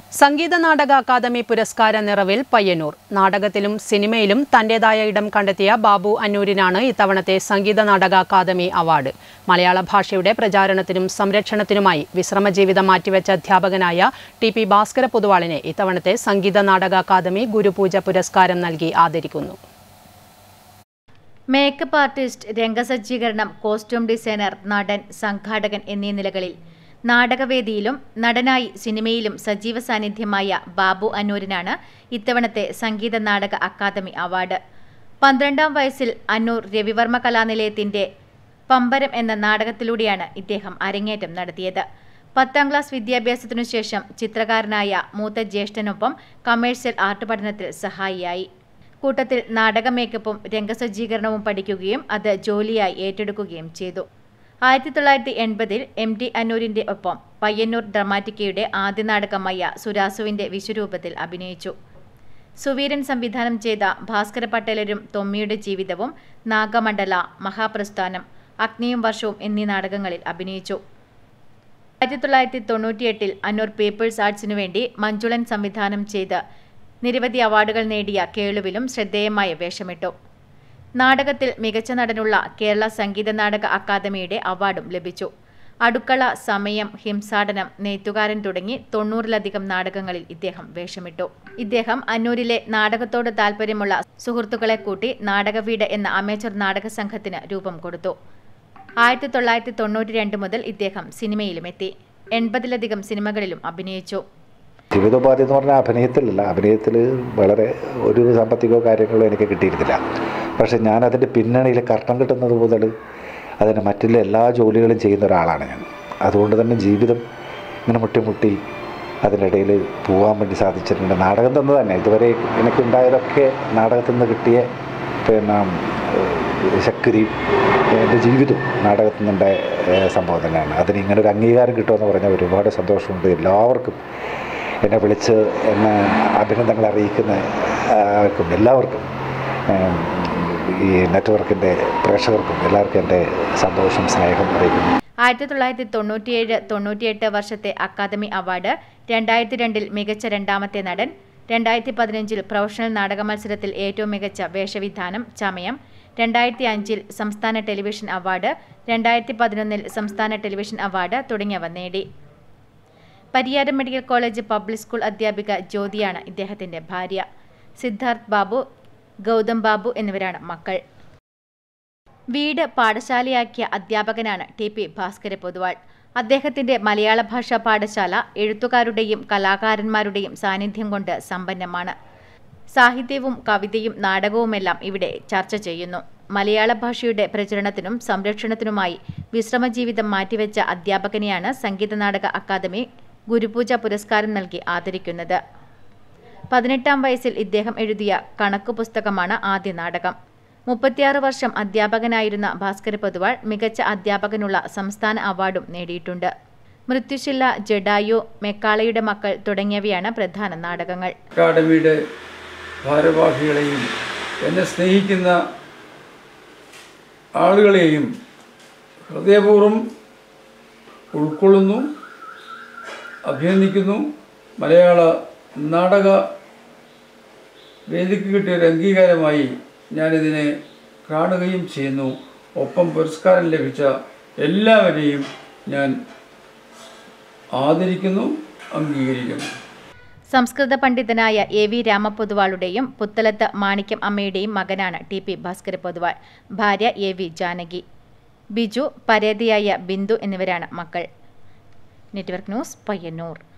സംഗീത നാടക അക്കാദമി പുരസ്കാര നിറവിൽ പയ്യന്നൂർ നാടകത്തിലും സിനിമയിലും തന്റേതായ ഇടം കണ്ടെത്തിയ ബാബു അന്നൂരിനാണ് ഇത്തവണത്തെ സംഗീത നാടക അക്കാദമി അവാർഡ് മലയാള ഭാഷയുടെ പ്രചാരണത്തിനും സംരക്ഷണത്തിനുമായി വിശ്രമജീവിതം മാറ്റിവെച്ച അധ്യാപകനായ ടി പി ഭാസ്കര പൊതുവാളിനെ ഇത്തവണത്തെ സംഗീത നാടക അക്കാദമി ഗുരുപൂജ പുരസ്കാരം നൽകി ആദരിക്കുന്നു മേക്കപ്പ് ആർട്ടിസ്റ്റ് രംഗസജ്ജീകരണം കോസ്റ്റ്യൂം ഡിസൈനർ നടൻ സംഘാടകൻ എന്നീ നിലകളിൽ നാടകവേദിയിലും നടനായി സിനിമയിലും സജീവ സാന്നിധ്യമായ ബാബു അന്നൂരിനാണ് ഇത്തവണത്തെ സംഗീത നാടക അക്കാദമി അവാർഡ് പന്ത്രണ്ടാം വയസ്സിൽ അന്നൂർ രവിവർമ്മ കലാനിലയത്തിന്റെ പമ്പരം എന്ന നാടകത്തിലൂടെയാണ് ഇദ്ദേഹം അരങ്ങേറ്റം നടത്തിയത് പത്താം ക്ലാസ് വിദ്യാഭ്യാസത്തിനു ശേഷം ചിത്രകാരനായ മൂത്ത ജ്യേഷ്ഠനൊപ്പം കമേഴ്സ്യൽ ആർട്ട് പഠനത്തിൽ സഹായിയായി കൂട്ടത്തിൽ നാടക മേക്കപ്പും രംഗസജ്ജീകരണവും പഠിക്കുകയും അത് ജോലിയായി ഏറ്റെടുക്കുകയും ചെയ്തു ആയിരത്തി തൊള്ളായിരത്തി എൺപതിൽ എം ടി അന്നൂരിന്റെ ഒപ്പം പയ്യന്നൂർ ഡ്രമാറ്റിക്കയുടെ ആദ്യ നാടകമായ സുരാസുവിന്റെ വിശ്വരൂപത്തിൽ അഭിനയിച്ചു സുവീരൻ സംവിധാനം ചെയ്ത ഭാസ്കര പട്ടേലരും തൊമ്മിയുടെ ജീവിതവും നാഗമണ്ഡല മഹാപ്രസ്ഥാനം അഗ്നിയും വർഷവും എന്നീ നാടകങ്ങളിൽ അഭിനയിച്ചു ആയിരത്തി തൊള്ളായിരത്തി തൊണ്ണൂറ്റിയെട്ടിൽ അന്നൂർ പീപ്പിൾസ് ആർട്സിനു വേണ്ടി മഞ്ജുളൻ സംവിധാനം ചെയ്ത് നിരവധി അവാർഡുകൾ നേടിയ കേളുവിലും ശ്രദ്ധേയമായ വേഷമിട്ടു നാടകത്തിൽ മികച്ച നടനുള്ള കേരള സംഗീത നാടക അക്കാദമിയുടെ അവാർഡും ലഭിച്ചു അടുക്കള സമയം ഹിംസാടനം നെയ്ത്തുകാരൻ തുടങ്ങി തൊണ്ണൂറിലധികം നാടകങ്ങളിൽ ഇദ്ദേഹം വേഷമിട്ടു ഇദ്ദേഹം അന്നൂരിലെ നാടകത്തോട് താൽപ്പര്യമുള്ള സുഹൃത്തുക്കളെ കൂട്ടി നാടകവീട് എന്ന അമേച്ചർ നാടക സംഘത്തിന് രൂപം കൊടുത്തു ആയിരത്തി തൊള്ളായിരത്തി തൊണ്ണൂറ്റി രണ്ട് മുതൽ ഇദ്ദേഹം സിനിമയിലുമെത്തി എൺപതിലധികം സിനിമകളിലും അഭിനയിച്ചു ജീവിതോപാധി എന്ന് പറഞ്ഞാൽ അഭിനയത്തിലല്ല അഭിനയത്തിൽ വളരെ ഒരു സാമ്പത്തികമോ കാര്യങ്ങളോ എനിക്ക് കിട്ടിയിരുന്നില്ല പക്ഷേ ഞാൻ അതിൻ്റെ പിന്നണിയിൽ കർട്ടം കിട്ടുന്നത് മുതൽ അതിന് മറ്റുള്ള എല്ലാ ജോലികളും ചെയ്യുന്ന ഒരാളാണ് ഞാൻ അതുകൊണ്ട് തന്നെ ജീവിതം ഇങ്ങനെ മുട്ടി മുട്ടി അതിനിടയിൽ പോകാൻ വേണ്ടി സാധിച്ചിട്ടുണ്ട് നാടകം തന്നെ തന്നെ ഇതുവരെ എനിക്കുണ്ടായതൊക്കെ നാടകത്തിൽ നിന്ന് കിട്ടിയ പിന്നെ ഏഹ്, ശക്തിയും എൻ്റെ ജീവിതവും നാടകത്തിൽ നിന്നുണ്ടായ ഏഹ്, സംഭവം തന്നെയാണ് അതിന് ഇങ്ങനെ ഒരു അംഗീകാരം കിട്ടുമെന്ന് പറഞ്ഞാൽ ഒരുപാട് സന്തോഷമുണ്ട് എല്ലാവർക്കും എന്നെ വിളിച്ച് എന്നെ അഭിനന്ദനങ്ങൾ അറിയിക്കുന്ന ആർക്കും എല്ലാവർക്കും ഏം, ഈ നെറ്റ്വർക്കിൻ്റെ പ്രേക്ഷകർക്കും എല്ലാവർക്കും എൻ്റെ സന്തോഷം സ്നേഹം അറിയിക്കുന്നു ആയിരത്തി തൊള്ളായിരത്തി തൊണ്ണൂറ്റിയേഴ് തൊണ്ണൂറ്റിയെട്ട് വർഷത്തെ അക്കാദമി അവാർഡ് രണ്ടായിരത്തി രണ്ടിൽ മികച്ച രണ്ടാമത്തെ നടൻ രണ്ടായിരത്തി പതിനഞ്ചിൽ പ്രൊഫഷണൽ നാടക മത്സരത്തിൽ ഏറ്റവും മികച്ച വേഷവിധാനം ചമയം രണ്ടായിരത്തി അഞ്ചിൽ സംസ്ഥാന ടെലിവിഷൻ അവാർഡ് രണ്ടായിരത്തി പതിനൊന്നിൽ സംസ്ഥാന ടെലിവിഷൻ അവാർഡ് തുടങ്ങിയവ നേടി Pariyaram medical college public school അധ്യാപിക ജ്യോതിയാണ് ഇദ്ദേഹത്തിന്റെ ഭാര്യ സിദ്ധാർത്ഥ് ബാബു ഗൗതം ബാബു എന്നിവരാണ് മക്കൾ വീട് പാഠശാലയാക്കിയ അധ്യാപകനാണ് ടി പി ഭാസ്കര പൊതുവാൾ അദ്ദേഹത്തിന്റെ മലയാള ഭാഷാ പാഠശാല എഴുത്തുകാരുടെയും കലാകാരന്മാരുടെയും സാന്നിധ്യം കൊണ്ട് സമ്പന്നമാണ് സാഹിത്യവും കവിതയും നാടകവുമെല്ലാം ഇവിടെ ചർച്ച ചെയ്യുന്നു മലയാള ഭാഷയുടെ പ്രചരണത്തിനും സംരക്ഷണത്തിനുമായി വിശ്രമജീവിതം മാറ്റിവെച്ച അധ്യാപകനെയാണ് സംഗീത നാടക അക്കാദമി ഗുരുപൂജ പുരസ്കാരം നൽകി ആദരിക്കുന്നത് പതിനെട്ടാം വയസ്സിൽ ഇദ്ദേഹം എഴുതിയ കണക്കു പുസ്തകമാണ് ആദ്യ നാടകം മുപ്പത്തിയാറ് വർഷം അധ്യാപകനായിരുന്ന ഭാസ്കര പൊതുവാൾ മികച്ച അധ്യാപകനുള്ള സംസ്ഥാന അവാർഡും നേടിയിട്ടുണ്ട് മൃത്യുശില്ല ജഡായു മെക്കാളയുടെ മക്കൾ തുടങ്ങിയവയാണ് പ്രധാന നാടകങ്ങൾ അക്കാഡമിയുടെ ഭാരവാഹികളെയും എന്നെ സ്നേഹിക്കുന്ന ആളുകളെയും ഹൃദയപൂർവ്വം ഉൾക്കൊള്ളുന്നു അഭിനന്ദിക്കുന്നു മലയാള നാടക വേദിക്ക് കിട്ടിയ ഒരു അംഗീകാരമായി ഞാനിതിനെ കാണുകയും ചെയ്യുന്നു ഒപ്പം പുരസ്കാരം ലഭിച്ച എല്ലാവരെയും ഞാൻ ആദരിക്കുന്നു അംഗീകരിക്കുന്നു സംസ്കൃത പണ്ഡിതനായ എ വി രാമപൊതുവാളുടെയും പുത്തലത്ത് മാണിക്യം അമ്മയുടെയും മകനാണ് ടി പി ഭാസ്കര പൊതുവാൾ ഭാര്യ എ വി ജാനകി ബിജു പരേതയായ ബിന്ദു എന്നിവരാണ് മക്കൾ നെറ്റ്വർക്ക് ന്യൂസ് പയ്യന്നൂർ